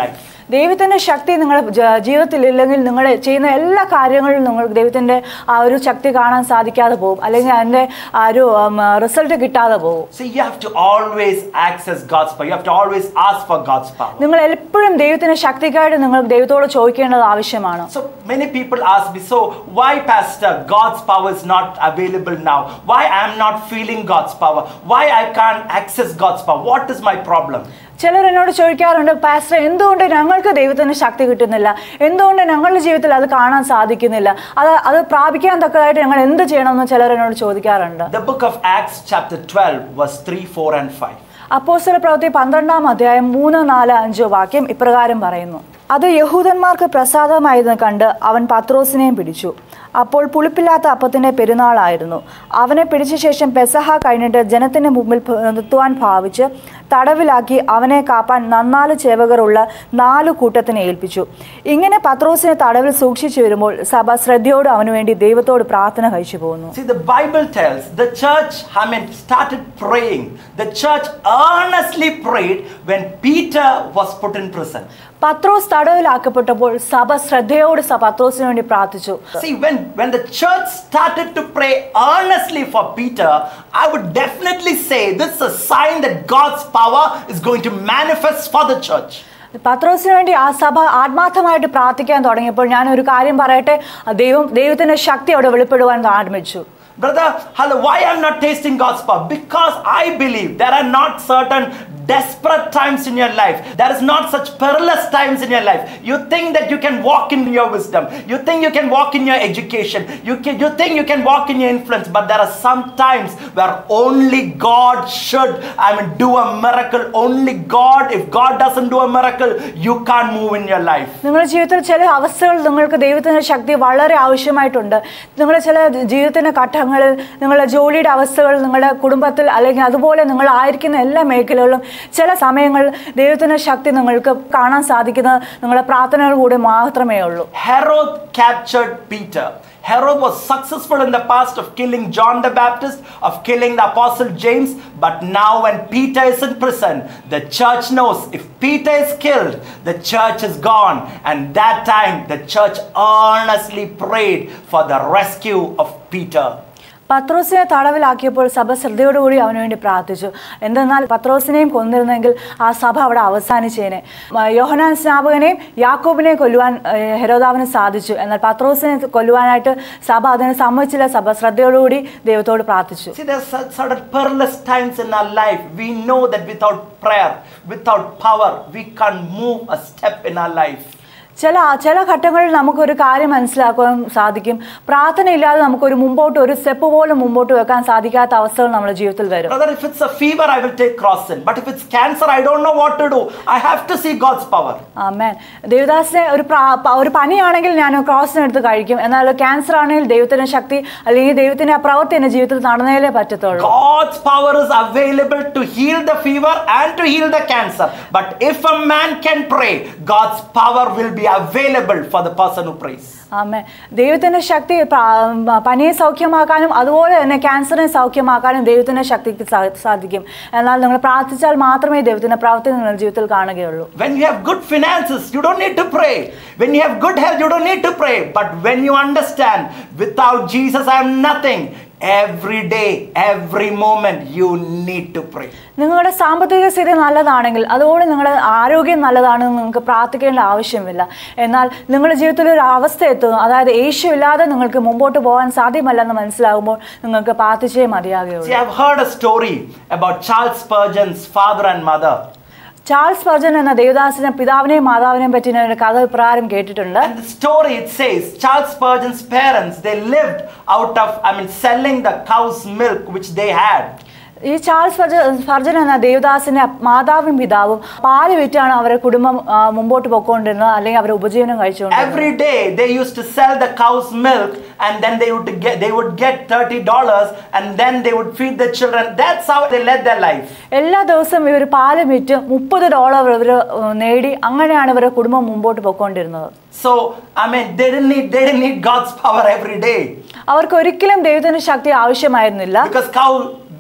A: ദൈവത്തിൻ്റെ ശക്തി നിങ്ങളുടെ ജ- ജീവിതത്തിലില്ലെങ്കിൽ നിങ്ങൾ ചെയ്യുന്ന എല്ലാ കാര്യങ്ങളിലും നിങ്ങൾക്ക് ദൈവത്തിൻ്റെ ആ ഒരു ശക്തി കാണാൻ സാധിക്കാതെ പോകും അല്ലെങ്കിൽ അതിൻ്റെ ആ ഒരു റിസൾട്ട് കിട്ടാതെ പോകും
B: See, you have to always access God's power. You have to always ask for God's power.
A: നിങ്ങൾ എപ്പോഴും ദൈവത്തിൻ്റെ ശക്തിക്കായിട്ട് നിങ്ങൾ ദൈവത്തോട് ചോദിക്കേണ്ടത് ആവശ്യമാണ്
B: So many people ask me, so why, Pastor, God's power is not available now? Why I am not feeling God's power? Why I can't access God's power? What is my problem?
A: ചിലർ എന്നോട് ചോദിക്കാറുണ്ട് pastor എന്തുകൊണ്ട് ഞങ്ങൾക്ക് ദൈവത്തിന് ശക്തി കിട്ടുന്നില്ല എന്തുകൊണ്ട് ഞങ്ങളുടെ ജീവിതത്തിൽ അത് കാണാൻ സാധിക്കുന്നില്ല അത് അത് പ്രാപിക്കാൻ തക്കതായിട്ട് ഞങ്ങൾ എന്ത് ചെയ്യണമെന്ന് ചിലർ എന്നോട് ചോദിക്കാറുണ്ട്
B: The book of Acts, chapter 12, verse 3, 4, and 5.
A: അപ്പോസ്തല പ്രവൃത്തി പന്ത്രണ്ടാം അധ്യായം മൂന്ന് നാല് അഞ്ച് വാക്യം ഇപ്രകാരം പറയുന്നു അത് യഹൂദന്മാർക്ക് പ്രസാദമായിരുന്നു കണ്ട് അവൻ പത്രോസിനെയും പിടിച്ചു അപ്പോൾ പുളിപ്പില്ലാത്ത അപ്പത്തിൻ്റെ പെരുന്നാളായിരുന്നു അവനെ പിടിച്ച ശേഷം പെസഹ കഴിഞ്ഞിട്ട് ജനത്തിന് മുമ്പിൽ ഭ- നിർത്തുവാൻ ഭാവിച്ച് തടവിലാക്കി അവനെ കാപ്പാൻ നന്നാല് ചേവകറുള്ള നാലു കൂട്ടത്തിനെ ഏൽപ്പിച്ചു ഇങ്ങനെ പത്രോസിനെ തടവിൽ സൂക്ഷിച്ചു വരുമ്പോൾ സഭ ശ്രദ്ധയോട് അവനു വേണ്ടി ദൈവത്തോട് പ്രാർത്ഥന കഴിച്ചു പോകുന്നു
B: See, the Bible tells the church, I mean, started praying. The church earnestly prayed when Peter was put in prison.
A: പത്രോസ് തടവിലാക്കപ്പെട്ടപ്പോൾ സഭ ശ്രദ്ധയോട് സ പത്രോസിന് വേണ്ടി പ്രാർത്ഥിച്ചു
B: See, when, when the church started to pray earnestly for Peter, I would definitely say this is a sign that God's power is going to manifest for the church.
A: പത്രോസിന് വേണ്ടി ആ സഭ ആത്മാർത്ഥമായിട്ട് പ്രാർത്ഥിക്കാൻ തുടങ്ങിയപ്പോൾ ഞാൻ ഒരു കാര്യം പറയട്ടെ ആ ദൈവം ദൈവത്തിന്റെ ശക്തി അവിടെ വെളിപ്പെടുവാൻ ആരംഭിച്ചു
B: Brother, hello, why I'm not tasting God's power? Because I believe there are not certain desperate times in your life. There is not such perilous times in your life. You think that you can walk in your wisdom. You think you can walk in your education. You, can, you think you can walk in your influence. But there are some times where only God should, I mean, do a miracle. Only God, if God doesn't do a miracle, you can't move in your life.
A: നിങ്ങളുടെ ജീവിതത്തിൽ ചില അവസ്ഥകൾ നിങ്ങൾക്ക് ദൈവത്തിന്റെ ശക്തി വളരെ ആവശ്യമായിട്ടുണ്ട് നിങ്ങളുടെ ചില ജീവിതത്തിന്റെ ഘട്ടങ്ങളിൽ നിങ്ങളുടെ ജോലിയുടെ അവസ്ഥകൾ നിങ്ങളുടെ കുടുംബത്തിൽ അല്ലെങ്കിൽ അതുപോലെ നിങ്ങൾ ആയിരിക്കുന്ന എല്ലാ മേഖലകളിലും ചില സമയങ്ങളിൽ ദൈവത്തിന്റെ ശക്തി നിങ്ങൾക്ക് കാണാൻ സാധിക്കുന്നത് നിങ്ങളുടെ പ്രാർത്ഥനകൾ കൂടെ മാത്രമേ ഉള്ളൂ
B: Herod captured Peter. Herod was successful in the past of killing John the Baptist, of killing the Apostle James, but now when Peter is in prison, the church knows if Peter is killed, the church is gone. And that time, the church earnestly prayed for the rescue of Peter.
A: പത്രോസിനെ തടവിലാക്കിയപ്പോൾ സഭ ശ്രദ്ധയോടുകൂടി അവന് വേണ്ടി പ്രാർത്ഥിച്ചു എന്തെന്നാൽ പത്രോസിനെയും കൊന്നിരുന്നെങ്കിൽ ആ സഭ അവിടെ അവസാനിച്ചേനെ മ- യോഹനാൻ സ്നാപകനെയും യാക്കോബിനെയും കൊല്ലുവാൻ ഏഹ്, ഹെരോദാവിന് സാധിച്ചു എന്നാൽ പത്രോസിനെ കൊല്ലുവാനായിട്ട് സഭ അതിന് സമ്മതിച്ചില്ല സഭ ശ്രദ്ധയോടുകൂടി ദൈവത്തോട് പ്രാർത്ഥിച്ചു
B: See, there's cer- certain perilous times in our life. We know that without prayer, without power, we can't move a step in our life.
A: ചില ചില ഘട്ടങ്ങളിൽ നമുക്കൊരു കാര്യം മനസ്സിലാക്കുവാൻ സാധിക്കും പ്രാർത്ഥന ഇല്ലാതെ നമുക്കൊരു മുമ്പോട്ട് ഒരു സ്റ്റെപ്പ് പോലും മുമ്പോട്ട് വെക്കാൻ സാധിക്കാത്ത അവസ്ഥകൾ നമ്മുടെ ജീവിതത്തിൽ വരും
B: Brother, if it's a fever, I will take cross in. But if it's cancer, I don't know what to do. I have to see God's power.
A: ആമേൻ ദേവദാസിനെ ഒരു പ്രാ- പ- ഒരു പനിയാണെങ്കിൽ ഞാൻ ക്രോസിന് എടുത്ത് കഴിക്കും എന്നാൽ ക്യാൻസർ ആണെങ്കിൽ ദൈവത്തിന്റെ ശക്തി അല്ലെങ്കിൽ ദൈവത്തിന്റെ ആ പ്രവൃത്തി എന്റെ ജീവിതത്തിൽ നടന്നേലേ പറ്റത്തുള്ളൂ
B: God's power is available to heal the fever and to heal the cancer. But if a man can pray, God's power will be available for the person who prays.
A: ആമേ ദൈവത്തിന്റെ ശക്തി പ്രാ- പനിയെ സൗഖ്യമാക്കാനും അതുപോലെ തന്നെ ക്യാൻസറിനെ സൗഖ്യമാക്കാനും ദൈവത്തിന്റെ ശക്തിക്ക് സാ- സാധിക്കും എന്നാൽ നിങ്ങൾ പ്രാർത്ഥിച്ചാൽ മാത്രമേ ദൈവത്തിന്റെ പ്രവൃത്തി നിങ്ങളുടെ ജീവിതത്തിൽ കാണുകയുള്ളൂ
B: When you have good finances, you don't need to pray. When you have good health, you don't need to pray. But when you understand, without Jesus, I am nothing. Every day, every moment, you need to pray.
A: നിങ്ങളുടെ സാമ്പത്തിക സ്ഥിതി നല്ലതാണെങ്കിൽ അതുപോലെ നിങ്ങളുടെ ആരോഗ്യം നല്ലതാണെന്ന് നിങ്ങൾക്ക് പ്രാർത്ഥിക്കേണ്ട ആവശ്യമില്ല എന്നാൽ നിങ്ങളുടെ ജീവിതത്തിൽ ഒരു അവസ്ഥ എത്തുന്നു അതായത് യേശു ഇല്ലാതെ നിങ്ങൾക്ക് മുമ്പോട്ട് പോകാൻ സാധ്യമല്ലെന്ന് മനസ്സിലാകുമ്പോൾ നിങ്ങൾക്ക് പ്രാർത്ഥിച്ചേ
B: See,
A: മതിയാകുകയുള്ളൂ
B: I've heard a story about Charles Spurgeon's father and mother.
A: Charles Spurgeon എന്ന ദേവദാസിനെ പിതാവിനെയും മാതാവിനെയും പറ്റി ഞാൻ ഒരു കഥ ഇപ്രകാരം കേട്ടിട്ടുണ്ട്
B: And the story it says Charles Spurgeon's parents they lived out of I mean selling the cow's milk which they had.
A: ഈ ചാൾസ് ഫർജ ഫർജൻ എന്ന ദേവദാസിന്റെ മാതാവും പിതാവും പാല് വിറ്റാണ് അവരുടെ കുടുംബം ആ, മുമ്പോട്ട് പോയിക്കൊണ്ടിരുന്നത് അല്ലെങ്കിൽ അവരുടെ ഉപജീവനം കഴിച്ചുകൊണ്ടിരുന്നത്
B: Every day they used to sell the cow's milk and then they would get they would get thirty dollars and then they would feed the children. That's how they led their life.
A: എല്ലാ ദിവസവും ഇവർ പാല് വിറ്റ് മുപ്പത് dollar ഇവർ നേടി അങ്ങനെയാണ് ഇവരുടെ കുടുംബം മുമ്പോട്ട് പോയിക്കൊണ്ടിരുന്നത്
B: So I mean they didn't need they didn't need God's power every day
A: അവർക്ക് ഒരിക്കലും ദൈവത്തിന്റെ ശക്തി ആവശ്യമായിരുന്നില്ല
B: because cow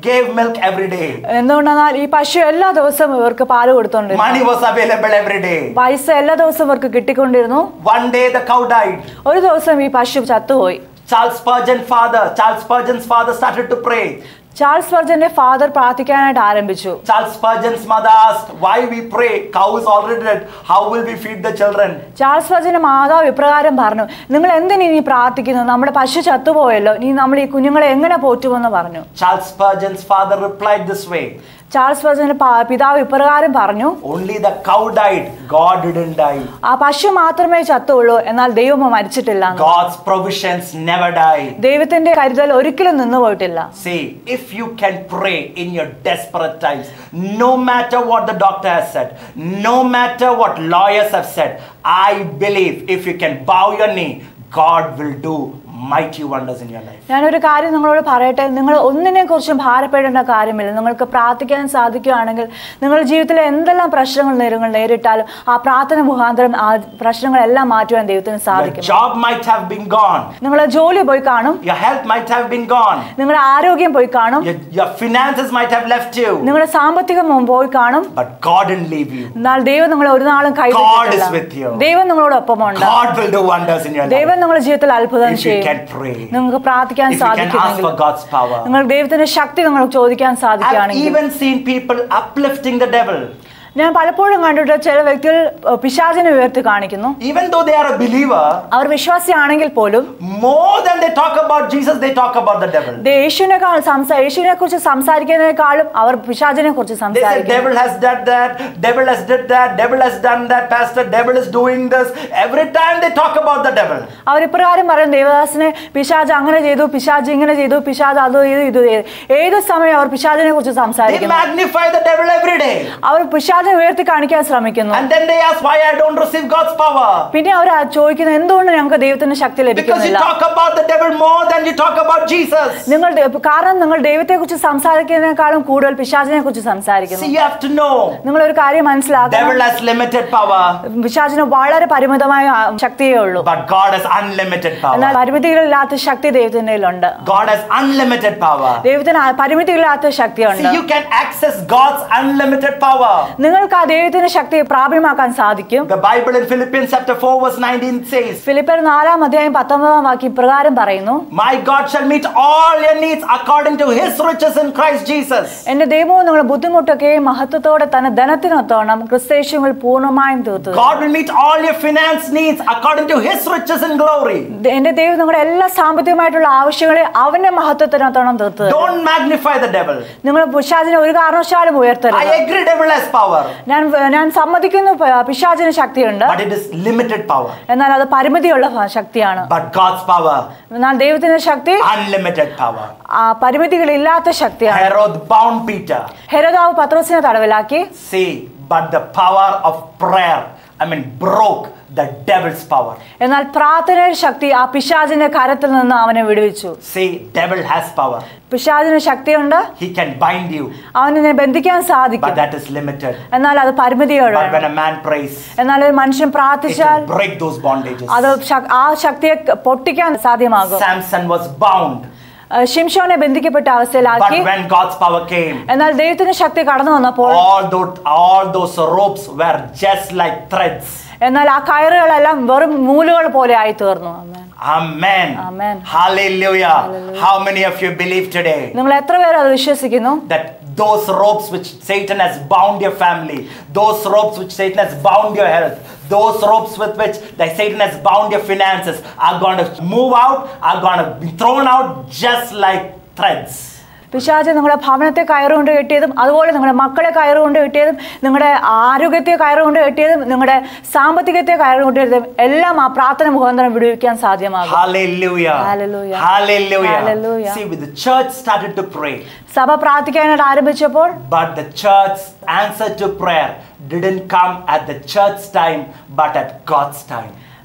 B: gave milk every day.
A: എന്തുകൊണ്ടെന്നാൽ ഈ പശു എല്ലാ ദിവസവും ഇവർക്ക് പാല് കൊടുത്തോണ്ടിരുന്നു
B: Money was available every day.
A: പൈസ എല്ലാ ദിവസവും ഇവർക്ക് കിട്ടിക്കൊണ്ടിരുന്നു
B: One day the cow died.
A: ഒരു ദിവസം ഈ പശു ചത്തുപോയി
B: Charles Spurgeon father, Charles Spurgeon's father started to pray.
A: Charles വർജന്റെ ഫാദർ പ്രാർത്ഥിക്കാനായിട്ട് ആരംഭിച്ചു
B: Charles Spurgeon's mother asked, Why we pray? Cow is already dead. How will we feed the children?
A: Charles വർജന്റെ മാതാവ് ഇപ്രകാരം പറഞ്ഞു നിങ്ങൾ എന്തിനു ഇനി പ്രാർത്ഥിക്കുന്നു നമ്മുടെ പശു ചത്തുപോയല്ലോ നീ നമ്മൾ ഈ കുഞ്ഞുങ്ങളെ എങ്ങനെ പോറ്റുമെന്ന് പറഞ്ഞു
B: Charles Spurgeon's father replied this way
A: Charles വർജന്റെ പ- പിതാവ് ഇപ്രകാരം പറഞ്ഞു
B: Only the cow died, God didn't die.
A: ആ പശു മാത്രമേ ചത്തുള്ളൂ എന്നാൽ ദൈവം മരിച്ചിട്ടില്ല എന്ന്.
B: God's provisions never die.
A: ദൈവത്തിന്റെ കരുതൽ ഒരിക്കലും നിന്നു പോയിട്ടില്ല
B: See, if you can pray in your desperate times, no matter what the doctor has said, no matter what lawyers have said, I believe if you can bow your knee, God will do mighty wonders in your life.
A: ഞാനൊരു കാര്യം നിങ്ങളോട് പറയട്ടെ നിങ്ങൾ ഒന്നിനെ കുറിച്ചും ഭാരപ്പെടേണ്ട കാര്യമില്ല നിങ്ങൾക്ക് പ്രാർത്ഥിക്കാൻ സാധിക്കുകയാണെങ്കിൽ നിങ്ങളുടെ ജീവിതത്തിലെ എന്തെല്ലാം പ്രശ്നങ്ങൾ നിങ്ങൾ നേരിട്ടാലും ആ പ്രാർത്ഥന മുഖാന്തരം ആ പ്രശ്നങ്ങളെല്ലാം മാറ്റുവാൻ ദൈവത്തിന്
B: Your
A: സാധിക്കും
B: job might have been gone,
A: നിങ്ങളെ ജോലി പോയി കാണും
B: your health might have been gone,
A: നിങ്ങളുടെ ആരോഗ്യം പോയി കാണും
B: your, your finances might have left you,
A: നിങ്ങളുടെ സാമ്പത്തികം പോയി കാണും
B: but God didn't leave you.
A: എന്നാൽ ദൈവം നിങ്ങളെ ഒരു നാളും
B: God is
A: കൈവിട്ടിട്ടില്ല
B: with you.
A: ദൈവം നിങ്ങളോടൊപ്പമുണ്ട്
B: God will do wonders in your
A: ദൈവം
B: life.
A: നിങ്ങളുടെ ജീവിതത്തിൽ അത്ഭുതം
B: If you
A: ചെയ്യും
B: can pray,
A: നിങ്ങൾക്ക് പ്രാർത്ഥിക്കാൻ
B: if you can ask
A: സാധിക്കുമെങ്കിൽ
B: for God's power.
A: നിങ്ങൾ ദൈവത്തിന്റെ ശക്തി നിങ്ങൾക്ക് ചോദിക്കാൻ
B: I've
A: സാധിക്കുകയാണെങ്കിൽ
B: even seen people uplifting the devil.
A: ഞാൻ പലപ്പോഴും കണ്ടിട്ട് ചില വ്യക്തികൾ ഏഹ്, പിശാചിനെ ഉയർത്തി കാണിക്കുന്നു
B: Even though they are a believer,
A: അവർ വിശ്വാസിയാണെങ്കിൽ പോലും
B: more than they talk about Jesus, they talk about the devil.
A: ദേ യേശുവിനെക്കാൾ സംസാ യേശുവിനെ കുറിച്ച് സംസാരിക്കുന്നതിനേക്കാളും അവർ പിശാചിനെ കുറിച്ച്
B: They say
A: സംസാരിക്കും
B: devil has done that, devil has did that, devil has done that, pastor, devil is doing this. Every time they talk about the devil.
A: അവർ ഇപ്രകാരം പറയും ദേവദാസിനെ പിശാജ് അങ്ങനെ ചെയ്തു പിശാജ് ഇങ്ങനെ ചെയ്തു പിശാജ് അത് ചെയ്തു ഇത് ചെയ്തു ഏത് സമയം അവർ പിശാചിനെ കുറിച്ച്
B: They
A: സംസാരിക്കുന്നു
B: magnify the devil every day.
A: അവർ പിശാചിനെ ഉയർത്തി കാണിക്കാൻ ശ്രമിക്കുന്നു
B: And then they ask why I don't receive God's power.
A: പിന്നെ അവർ ചോദിക്കുന്നത് എന്തുകൊണ്ട് ഞങ്ങൾക്ക് ദൈവത്തിന്റെ ശക്തി
B: Because you
A: ലഭിക്കുന്നില്ല
B: talk about the devil more than you talk about Jesus.
A: നിങ്ങൾ ദേ- കാരണം നിങ്ങൾ ദൈവത്തെ കുറിച്ച് സംസാരിക്കുന്നതിനേക്കാളും കൂടുതൽ പിശാചിനെ കുറിച്ച് സംസാരിക്കുന്നു
B: See, you have to know
A: നിങ്ങൾ ഒരു കാര്യം മനസ്സിലാക്കണം
B: devil has limited power,
A: പിശാചിന് വളരെ പരിമിതമായ ആ, ശക്തിയേ ഉള്ളൂ
B: but God has unlimited
A: എന്നാൽ
B: power.
A: പരിമിതികളില്ലാത്ത ശക്തി ദൈവത്തിന്റെ ഉണ്ട്
B: God has unlimited power.
A: ദൈവത്തിന് ആ പരിമിതികളില്ലാത്ത ശക്തിയുണ്ട്
B: See, you can access God's unlimited power.
A: നിങ്ങൾക്ക് ആ ദൈവത്തിന്റെ ശക്തി പ്രാപ്യമാക്കാൻ സാധിക്കും
B: The Bible in Philippians chapter 4 verse 19 says,
A: ഫിലിപ്പർ നാലാം അധ്യായം പത്തൊമ്പതാം വാക്യം പ്രകാരം പറയുന്നു
B: My God shall meet all your needs according to his riches in Christ Jesus.
A: എന്റെ ദൈവവും നിങ്ങളുടെ ബുദ്ധിമുട്ടൊക്കെയും മഹത്വത്തോടെ തന്നെ ധനത്തിനൊത്തോണം ക്രിസ്തേഷ്യങ്ങൾ പൂർണ്ണമായും തീർത്തു
B: God will meet all your finance needs according to his riches in glory.
A: എന്റെ ദൈവം നിങ്ങളുടെ എല്ലാ സാമ്പത്തികമായിട്ടുള്ള ആവശ്യങ്ങളെ അവന്റെ മഹത്വത്തിനൊത്തോണം തീർത്ത് തരും.
B: Don't magnify the devil.
A: നിങ്ങൾ പുഷാജിനെ ഒരു കാരണവശാലും
B: I
A: ഉയർത്തരുത്
B: agree devil has power,
A: ഞാൻ ഞാൻ സമ്മതിക്കുന്നു പ- പിശാചിന് ശക്തിയുണ്ട്
B: but it is limited power.
A: എന്നാൽ അത് പരിമിതിയുള്ള ഭ- ശക്തിയാണ്
B: But God's power,
A: എന്നാൽ ദൈവത്തിന്റെ ശക്തി
B: unlimited power.
A: ആ പരിമിതികളില്ലാത്ത ശക്തിയാണ്
B: Herod bound Peter.
A: ഹെരോദാവ് പത്രോസിനെ തടവിലാക്കി
B: See, but the power of prayer, I mean, broke the devil's power.
A: എന്നാൽ പ്രാർത്ഥനയുടെ ശക്തി ആ പിശാചിന്റെ കരത്തിൽ നിന്ന് അവനെ വിടുവിച്ചു
B: See, devil has power.
A: പിശാചിന് ശക്തിയുണ്ട്
B: He can bind you,
A: അവനെ ബന്ധിക്കാൻ
B: but
A: സാധിക്കും
B: that is limited.
A: എന്നാൽ അത്
B: But when
A: പരിമിതിയോടെ
B: a man prays,
A: എന്നാൽ ഒരു മനുഷ്യൻ
B: it
A: പ്രാർത്ഥിച്ചാൽ
B: will break those bondages.
A: അത് ശക്- ആ ശക്തിയെ പൊട്ടിക്കാൻ സാധ്യമാകും
B: Samson was bound,
A: uh ശിംശോനെ ബന്ധിക്കപ്പെട്ട
B: but
A: അവസ്ഥയിലാക്കി
B: when God's power came,
A: എന്നാൽ ദൈവത്തിന്റെ ശക്തി കടന്നു വന്നപ്പോൾ
B: all those, all those ropes were just like threads.
A: എന്നാൽ ആ കയറുകളെല്ലാം വെറും നൂലുകൾ പോലെ ആയി തീർന്നു ആമേൻ.
B: Amen.
A: Amen.
B: Hallelujah. How many of you believe today
A: നിങ്ങൾ എത്ര പേർ അത് വിശ്വസിക്കുന്നു
B: that those ropes which Satan has bound your family, those ropes which Satan has bound your health, those ropes with which that Satan has bound your finances are going to move out, are going to be thrown out just like threads.
A: പിശാച് നിങ്ങളുടെ ഭവനത്തെ കയറുകൊണ്ട് കെട്ടിയതും അതുപോലെ നിങ്ങളുടെ മക്കളെ കയറുകൊണ്ട് കെട്ടിയതും നിങ്ങളുടെ ആരോഗ്യത്തെ കയറുകൊണ്ട് കെട്ടിയതും നിങ്ങളുടെ സാമ്പത്തികത്തെ കയറുകൊണ്ട് കെട്ടിയതും എല്ലാം ആ പ്രാർത്ഥന മുഖാന്തരം വിടുവിക്കാൻ സാധ്യമാകും
B: Hallelujah.
A: Hallelujah.
B: Hallelujah.
A: Hallelujah.
B: See, with the church started to pray,
A: സഭ പ്രാർത്ഥിക്കാനായിട്ട് ആരംഭിച്ചപ്പോൾ
B: but the church answer to prayer didn't come at the church time, but at God's time.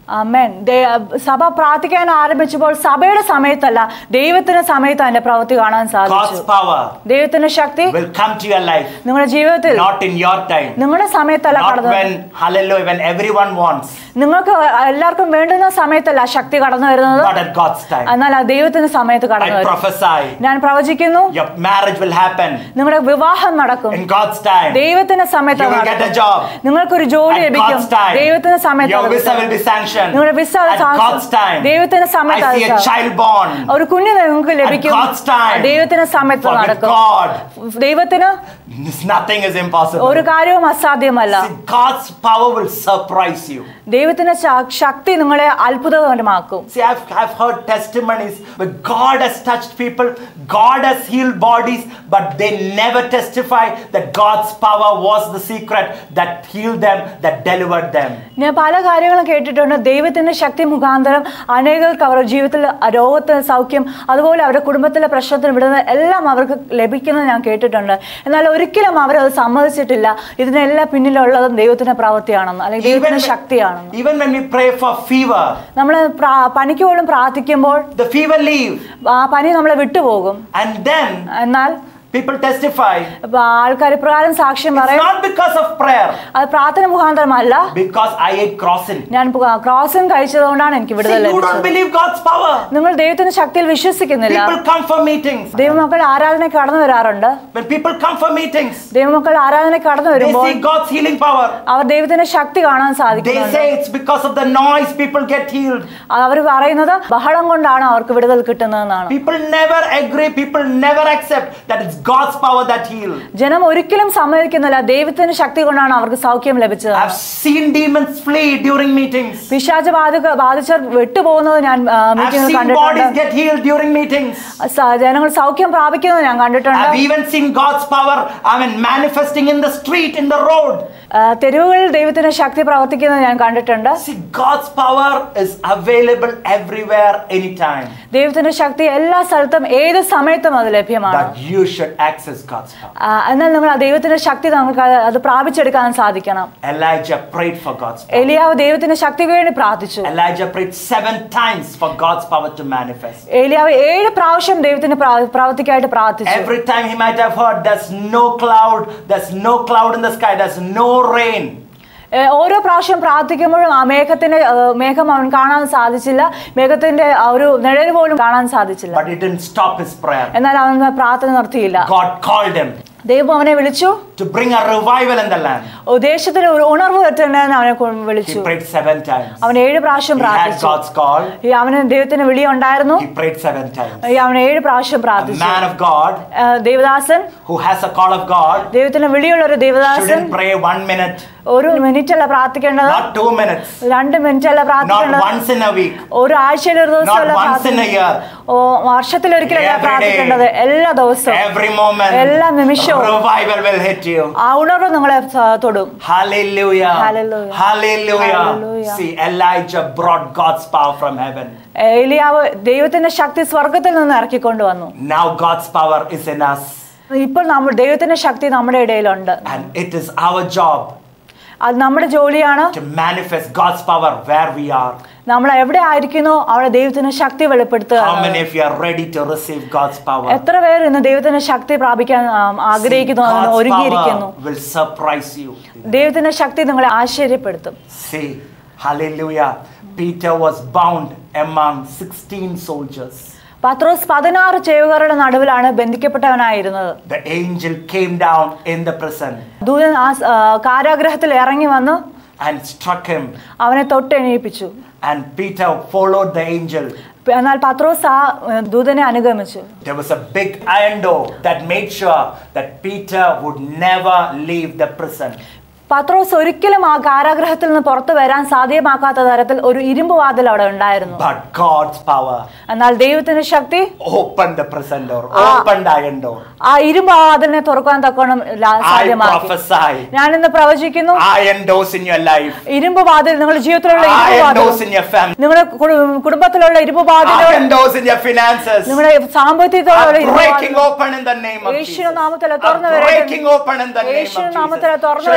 A: അമ്മേൻ സഭ പ്രാർത്ഥിക്കാൻ ആരംഭിച്ചപ്പോൾ സഭയുടെ സമയത്തല്ല ദൈവത്തിന്റെ സമയത്ത് അതിന്റെ പ്രവൃത്തി കാണാൻ
B: God's
A: സാധിച്ചു
B: power
A: ദൈവത്തിന്റെ ശക്തി
B: will come to your life,
A: നിങ്ങളുടെ ജീവിതത്തിൽ
B: not in your time,
A: നിങ്ങളുടെ സമയത്തല്ല
B: not
A: കടന്നു
B: when, hallelujah, when everyone wants,
A: നിങ്ങൾക്ക് എല്ലാവർക്കും വേണ്ടുന്ന സമയത്തല്ല ആ ശക്തി കടന്നു വരുന്നത്
B: but at God's time.
A: എന്നാൽ ആ ദൈവത്തിന്റെ സമയത്ത് കടന്നു
B: I
A: വരും
B: prophesy
A: ഞാൻ പ്രവചിക്കുന്നു
B: your marriage will happen
A: നിങ്ങളുടെ വിവാഹം നടക്കും
B: in God's time.
A: ദൈവത്തിന്റെ സമയത്ത്
B: You will
A: അത്
B: get a
A: നടക്കും.
B: job
A: നിങ്ങൾക്കൊരു ജോലി
B: at
A: ലഭിക്കും
B: God's time.
A: ദൈവത്തിന്റെ സമയത്ത്
B: Your
A: അത്
B: visa will
A: കിട്ടും.
B: be sanctioned
A: നിങ്ങളുടെ വിസ
B: at God's time.
A: ദൈവത്തിന്റെ സമയത്ത്
B: I
A: അത്
B: see a
A: സാ-
B: child born
A: ഒരു കുഞ്ഞ് നിങ്ങൾക്ക് ലഭിക്കും
B: God's time.
A: ദൈവത്തിന്റെ സമയത്ത്
B: for with
A: നടക്കും
B: God.
A: ദൈവത്തിന്
B: Nothing is impossible.
A: ഒരു കാര്യവും അസാധ്യമല്ല
B: See, God's power will surprise you.
A: ദൈവത്തിന്റെ ശ- ശക്തി നിങ്ങളെ അത്ഭുതകരമാക്കും
B: See, I've, I've heard testimonies where God has touched people, God has healed bodies, but they never testify that God's power was the secret that healed them, that delivered them.
A: ഞാൻ പല കാര്യങ്ങളും കേട്ടിട്ടുണ്ട് ദൈവത്തിന്റെ ശക്തി മുഖാന്തരം അനേകർക്ക് അവരുടെ ജീവിതത്തിൽ രോഗത്തിന് സൗഖ്യം അതുപോലെ അവരുടെ കുടുംബത്തിലെ പ്രശ്നത്തിന് വിടുന്ന എല്ലാം അവർക്ക് ലഭിക്കുന്നത് ഞാൻ കേട്ടിട്ടുണ്ട് എന്നാൽ ഒരിക്കലും അവരത് സമ്മതിച്ചിട്ടില്ല ഇതിനെല്ലാം പിന്നിലുള്ളതും ദൈവത്തിന്റെ പ്രവൃത്തിയാണെന്ന് അല്ലെങ്കിൽ ദൈവത്തിന്റെ ശക്തിയാണെന്ന്
B: even when we pray for fever,
A: നമ്മൾ പനിക്ക് പോലും പ്രാർത്ഥിക്കുമ്പോൾ
B: the fever leave,
A: ആ പനി നമ്മളെ വിട്ടുപോകും
B: and then
A: എന്നാൽ
B: people testify.
A: ആൾക്കാർ ഇപ്രകാരം സാക്ഷ്യം
B: It's
A: പറയും
B: not because of prayer,
A: അത് പ്രാർത്ഥന മുഖാന്തരമല്ല
B: because I ate crossing.
A: ഞാൻ ക്രോസും കഴിച്ചതുകൊണ്ടാണ് എനിക്ക്
B: See,
A: വിടുതൽ
B: you don't
A: ലഭിച്ചത്
B: believe God's power.
A: നിങ്ങൾ ദൈവത്തിന്റെ ശക്തിയിൽ വിശ്വസിക്കുന്നില്ല
B: People come for meetings.
A: ദൈവമക്കൾ ആരാധന കടന്നു വരാറുണ്ട്
B: When people come for meetings,
A: ദൈവമക്കൾ ആരാധന കടന്നു
B: they
A: വരുമ്പോൾ
B: see God's healing power.
A: അവർ ദൈവത്തിന്റെ ശക്തി കാണാൻ
B: They
A: സാധിക്കുന്നുണ്ട്
B: say it's because of the noise people get healed.
A: അവർ പറയുന്നത് ബഹളം കൊണ്ടാണ് അവർക്ക് വിടുതൽ കിട്ടുന്നതെന്നാണ്
B: People never agree, people never accept that it's God's power that heals.
A: ജനം ഒരിക്കലും സമ്മതിക്കുന്നില്ല ദൈവത്തിന്റെ ശക്തി കൊണ്ടാണ് അവർക്ക് സൗഖ്യം ലഭിച്ചത്
B: I've seen demons flee during meetings.
A: പിശാച് ബാധക ബാധിച്ചവർ വിട്ടുപോകുന്നത് ഞാൻ
B: I've
A: മീറ്റിംഗിൽ
B: seen bodies
A: കണ്ടിട്ടുണ്ട്
B: get healed during meetings.
A: സ- ജനങ്ങൾ സൗഖ്യം പ്രാപിക്കുന്നത് ഞാൻ കണ്ടിട്ടുണ്ട്
B: I've even seen God's power, I mean, manifesting in the street, in the road.
A: ആ, തെരുവുകളിൽ ദൈവത്തിന്റെ ശക്തി പ്രവർത്തിക്കുന്നത് ഞാൻ കണ്ടിട്ടുണ്ട്
B: See, God's power is available everywhere, anytime.
A: ദൈവത്തിന്റെ ശക്തി എല്ലാ സ്ഥലത്തും ഏത് സമയത്തും അത് ലഭ്യമാണ്
B: But you should access God's power.
A: ആ, എന്നാൽ നിങ്ങൾ ആ ദൈവത്തിന്റെ ശക്തി നമുക്ക് അത് അത് പ്രാപിച്ചെടുക്കാൻ സാധിക്കണം
B: Elijah prayed for God's power.
A: എലിയാവ് ദൈവത്തിന്റെ ശക്തിക്ക് വേണ്ടി പ്രാർത്ഥിച്ചു
B: Elijah prayed seven times for God's power to manifest.
A: ഏലിയാവ് ഏഴ് പ്രാവശ്യം ദൈവത്തിന്റെ പ്രാ- പ്രവൃത്തിക്കായിട്ട് പ്രാർത്ഥിച്ചു
B: Every time he might have heard, there's no cloud, there's no cloud in the sky, there's no rain.
A: ഏ, ഓരോ പ്രാവശ്യം പ്രാർത്ഥിക്കുമ്പോഴും ആ മേഘത്തിന്റെ ഏ, മേഘം അവൻ കാണാൻ സാധിച്ചില്ല മേഘത്തിന്റെ ആ ഒരു നിഴൽ പോലും കാണാൻ സാധിച്ചില്ല
B: But it didn't stop his prayer.
A: എന്നാൽ അവൻ പ്രാർത്ഥന നിർത്തിയില്ല
B: God called him
A: ദൈവം അവനെ വിളിച്ചു
B: to bring a revival in the land.
A: ഓ, ദേശത്തിന് ഒരു ഉണർവ് വരുത്തണമെന്ന് അവനെ കൊ-
B: He
A: വിളിച്ചു
B: prayed seven times.
A: അവൻ ഏഴ് പ്രാവശ്യം
B: He had
A: പ്രാർത്ഥിച്ചു
B: God's call.
A: ഈ അവന് ദൈവത്തിന് വിളി ഉണ്ടായിരുന്നു
B: He prayed seven times.
A: ഈ അവൻ ഏഴ് പ്രാവശ്യം
B: A
A: പ്രാർത്ഥിച്ചു
B: man of God
A: ഏ, Devadasan
B: who has a call of God
A: ദൈവത്തിന് വിളിയുള്ള ഒരു ദേവദാസൻ
B: shouldn't pray one minute,
A: ഒരു മിനിറ്റ് അല്ല പ്രാർത്ഥിക്കേണ്ടത്
B: not two minutes,
A: രണ്ട് മിനിറ്റ് അല്ല
B: not
A: പ്രാർത്ഥിക്കേണ്ടത്
B: once in a week,
A: ഒരു ആഴ്ചയിൽ ഒരു ദിവസം
B: not
A: അല്ല
B: once in a
A: പ്രാർത്ഥിക്കേണ്ടത്.
B: year.
A: ഓ വർഷത്തിൽ ഒരിക്കലല്ല
B: Every day.
A: പ്രാർത്ഥിക്കേണ്ടത് എല്ലാ ദിവസവും
B: Every moment,
A: എല്ലാ നിമിഷവും.
B: revival will hit you.
A: ആ ഉണർവ് നിങ്ങളെ സ- തൊടും
B: Hallelujah.
A: Hallelujah.
B: Hallelujah.
A: Hallelujah.
B: See, Elijah brought God's power from heaven.
A: ഏലിയാവ് ദൈവത്തിന്റെ ശക്തി സ്വർഗത്തിൽ നിന്ന് ഇറക്കിക്കൊണ്ടുവന്നു
B: Now God's power is in us,
A: ഇപ്പോൾ നമ്മൾ ദൈവത്തിന്റെ ശക്തി നമ്മുടെ ഇടയിലുണ്ട്
B: and it is our job
A: അത് നമ്മുടെ ജോലിയാണ്
B: to manifest God's power where we are.
A: നമ്മൾ എവിടെ ആയിരിക്കുന്നോ അവിടെ ദൈവത്തിന്റെ ശക്തി വെളിപ്പെടുത്തുക
B: How many of you are ready to receive God's power?
A: എത്ര പേർ ഇന്ന് ദൈവത്തിന്റെ ശക്തി പ്രാപിക്കാൻ ആ, ആഗ്രഹിക്കുന്നു
B: See,
A: അതിന്
B: God's
A: ഒരുങ്ങിയിരിക്കുന്നു
B: power will surprise you.
A: ദൈവത്തിന്റെ ശക്തി നിങ്ങളെ ആശ്ചര്യപ്പെടുത്തും
B: See, hallelujah. Peter was bound among 16 soldiers.
A: പത്രോസ് പതിനാറ് ചേവുകാരുടെ നടുവിലാണ് ബന്ധിക്കപ്പെട്ടവനായിരുന്നത്
B: The angel came down in the prison
A: ദൂതൻ ആ സ്- ആ, കാരാഗ്രഹത്തിൽ ഇറങ്ങി വന്ന്
B: and struck him.
A: അവനെ തൊട്ടെണീപ്പിച്ചു
B: And Peter followed the angel.
A: എന്നാൽ പത്രോസ് ആ ഏ, ദൂതനെ അനുഗമിച്ചു
B: There was a big iron door that made sure that Peter would never leave the prison.
A: പത്രോസ് ഒരിക്കലും ആ കാരാഗ്രഹത്തിൽ നിന്ന് പുറത്തു വരാൻ സാധ്യമാക്കാത്ത തരത്തിൽ ഒരു ഇരുമ്പ് വാതിൽ അവിടെ ഉണ്ടായിരുന്നു
B: But God's power
A: എന്നാൽ ദൈവത്തിന്റെ ശക്തി
B: opened the prison door,
A: Ah.
B: opened the iron door.
A: ആ ഇരുമ്പ് വാതിലിനെ തുറക്കാൻ തക്കോണം ലാ-
B: I
A: സാധ്യമാക്കി
B: prophesy
A: ഞാൻ ഇന്ന് പ്രവചിക്കുന്നു
B: iron doors in your life,
A: ഇരുമ്പ് വാതിൽ നിങ്ങളുടെ ജീവിതത്തിലുള്ള ഇരുമ്പ്
B: iron
A: വാതിൽ
B: doors in your family,
A: നിങ്ങളുടെ കുടു- കുടുംബത്തിലുള്ള ഇരുമ്പ് വാതിലുകൾ
B: iron doors in your finances.
A: നിങ്ങളുടെ സാമ്പത്തികത്തിലുള്ള
B: are
A: ഇരുമ്പ്
B: breaking
A: വാതിലുകൾ
B: open in the name of Jesus.
A: യേശുവിന്റെ നാമത്തിൽ
B: Are
A: തുറന്നു വരട്ടെ
B: breaking open in the name of
A: യേശുവിന്റെ
B: Jesus.
A: നാമത്തിൽ തുറന്നു
B: Children
A: വരട്ടെ
B: of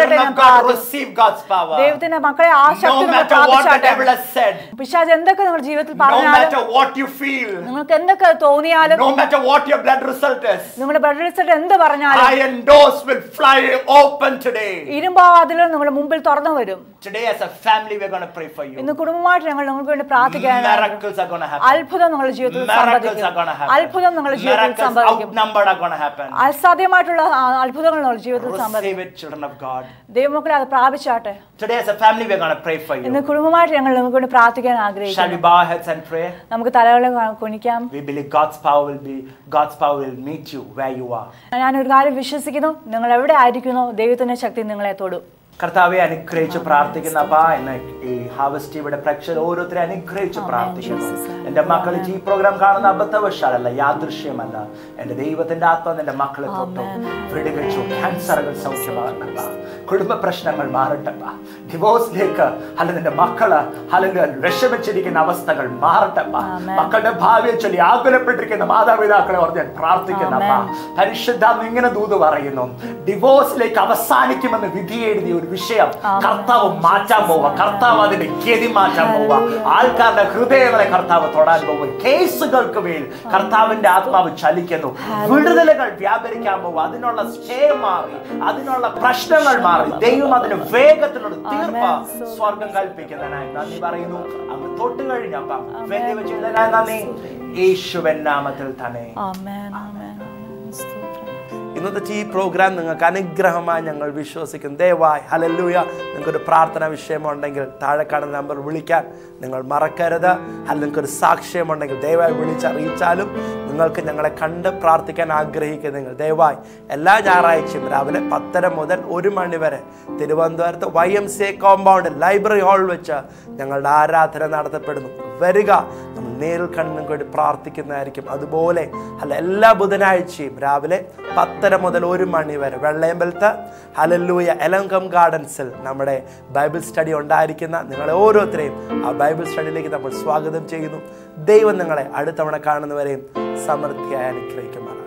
B: got to
A: പ്രാർത്ഥി-
B: receive God's power.
A: ദൈവത്തിന്റെ മക്കളെ ആ
B: No
A: ശക്തി നിങ്ങൾ
B: matter what the
A: പ്രാപിച്ചാട്ടെ
B: devil has said,
A: പിശാജ് എന്തൊക്കെ നിങ്ങളുടെ ജീവിതത്തിൽ
B: no
A: പറഞ്ഞാലും
B: matter what you feel,
A: നിങ്ങൾക്ക് എന്തൊക്കെ തോന്നിയാലും
B: no matter what your blood result is,
A: നിങ്ങളുടെ ബ്ലഡ് റിസൾട്ട് എന്ത് പറഞ്ഞാലും
B: iron doors will fly open today.
A: ഇരുമ്പാതിലും നിങ്ങളുടെ മുമ്പിൽ തുറന്നു വരും
B: Today, as a family, we're going to pray for you.
A: ഇന്ന് കുടുംബമായിട്ട് ഞങ്ങൾ നിങ്ങൾക്ക് വേണ്ടി പ്രാർത്ഥിക്കാൻ
B: Miracles are going to happen.
A: അത്ഭുതം നിങ്ങളുടെ ജീവിതത്തിൽ
B: Miracles are
A: സംഭവിക്കും
B: going to happen.
A: അത്ഭുതം നിങ്ങളുടെ ജീവിതത്തിൽ
B: Miracles
A: സംഭവിക്കും
B: outnumbered are going to happen.
A: അസാധ്യമായിട്ടുള്ള ആ അത്ഭുതങ്ങൾ നിങ്ങളുടെ ജീവിതത്തിൽ സംഭവിക്കും
B: Receive it, children of God.
A: ദൈവമക്കളെ അത് പ്രാപിച്ചാട്ടെ
B: Today, as a family, we're going to pray for
A: ഇന്ന്
B: you.
A: കുടുംബമായിട്ട് ഞങ്ങൾ നിങ്ങൾക്ക് വേണ്ടി പ്രാർത്ഥിക്കാൻ
B: Shall we
A: ആഗ്രഹിക്കുന്നു
B: bow our heads and pray?
A: നമുക്ക് തലകളെ കുനിക്കാം
B: We believe God's power will be God's power will meet you where you are.
A: ഞാൻ ഒരു കാര്യം വിശ്വസിക്കുന്നു നിങ്ങൾ എവിടെ ആയിരിക്കുന്നോ ദൈവത്തിന്റെ ശക്തി നിങ്ങളെ തൊടും
B: കർത്താവെ അനുഗ്രഹിച്ച് പ്രാർത്ഥിക്കുന്ന അപ്പാ എന്നെ ഈ ഹാവസ്റ്റ് ഇവിടെ പ്രേക്ഷകർ ഓരോരുത്തരെ അനുഗ്രഹിച്ച് പ്രാർത്ഥിക്കുന്നു എന്റെ മക്കൾ ഈ പ്രോഗ്രാം കാണുന്ന അബദ്ധവശാലല്ല യാദൃശ്യമല്ല എന്റെ ദൈവത്തിന്റെ ആത്മാ എന്റെ മക്കളെ തൊട്ടു വിടുകച്ചു ക്യാൻസറുകൾ സൗഖ്യമാകട്ടപ്പ കുടുംബ പ്രശ്നങ്ങൾ മാറട്ടപ്പ ഡിവോഴ്സിലേക്ക് അല്ലെങ്കിൽ നിന്റെ മക്കള് അല്ലെങ്കിൽ വിഷമിച്ചിരിക്കുന്ന അവസ്ഥകൾ മാറട്ടപ്പ മക്കളുടെ ഭാവിയെ ചൊല്ലി ആകുലപ്പെട്ടിരിക്കുന്ന മാതാപിതാക്കളെ ഓർത്ത് ഞാൻ പ്രാർത്ഥിക്കുന്നപ്പ പരിശുദ്ധാത്മ ഇങ്ങനെ ദൂത് പറയുന്നു ഡിവോഴ്സിലേക്ക് അവസാനിക്കുമെന്ന് വിധി എഴുതിയ ഒരു വിഷയം കർത്താവ് മാറ്റാൻ പോവുക കർത്താവ് അതിന്റെ ഗതി മാറ്റാൻ പോവുക ആൾക്കാരുടെ ഹൃദയങ്ങളെ കർത്താവ് തൊടാൻ പോകും കേസുകൾക്ക് മേൽ കർത്താവിന്റെ ആത്മാവ് ചലിക്കുന്നു വിടുതലുകൾ വ്യാപരിക്കാൻ പോകും അതിനുള്ള സ്റ്റേ മാറി അതിനുള്ള പ്രശ്നങ്ങൾ മാറി ദൈവം അതിന് വേഗത്തിലുള്ള തീർപ്പ് സ്വർഗം കൽപ്പിക്കുന്നതിനായി നന്ദി പറയുന്നു അങ്ങ് തൊട്ട് കഴിഞ്ഞപ്പം വലിയ ചെയ്തതിനായി നന്ദി യേശുവൻ നാമത്തിൽ തന്നെ
A: ആമേൻ ആമേൻ സ്തോത്രം
B: ഇന്നത്തെ ഈ പ്രോഗ്രാം നിങ്ങൾക്ക് അനുഗ്രഹമായി ഞങ്ങൾ വിശ്വസിക്കും ദയവായി ഹലല്ലൂയ നിങ്ങൾക്കൊരു പ്രാർത്ഥന വിഷയമുണ്ടെങ്കിൽ താഴെ കാണുന്ന നമ്പർ വിളിക്കാൻ നിങ്ങൾ മറക്കരുത് അല്ലെങ്കിൽ നിങ്ങൾക്കൊരു സാക്ഷ്യമുണ്ടെങ്കിൽ ദയവായി വിളിച്ചറിയിച്ചാലും നിങ്ങൾക്ക് ഞങ്ങളെ കണ്ട് പ്രാർത്ഥിക്കാൻ ആഗ്രഹിക്കുന്നെങ്കിൽ ദയവായി എല്ലാ ഞായറാഴ്ചയും രാവിലെ പത്തര മുതൽ ഒരു മണി വരെ തിരുവനന്തപുരത്ത് Y M C A compound library hall വെച്ച് ഞങ്ങളുടെ ആരാധന നടത്തപ്പെടുന്നു വരിക നമ്മൾ നേരിൽ കണ്ട് നിങ്ങൾക്ക് വേണ്ടി പ്രാർത്ഥിക്കുന്നതായിരിക്കും അതുപോലെ അല്ല എല്ലാ ബുധനാഴ്ചയും രാവിലെ പത്തര മുതൽ ഒരു മണി വരെ വെള്ളയമ്പലത്ത് ഹലല്ലൂയ എലങ്കം ഗാർഡൻസിൽ നമ്മുടെ ബൈബിൾ സ്റ്റഡി ഉണ്ടായിരിക്കുന്ന നിങ്ങളെ ഓരോരുത്തരെയും ആ ബൈബിൾ സ്റ്റഡിയിലേക്ക് നമ്മൾ സ്വാഗതം ചെയ്യുന്നു ദൈവം നിങ്ങളെ അടുത്തവണ കാണുന്നവരെയും സമൃദ്ധിയായി അനുഗ്രഹിക്കുമാറാം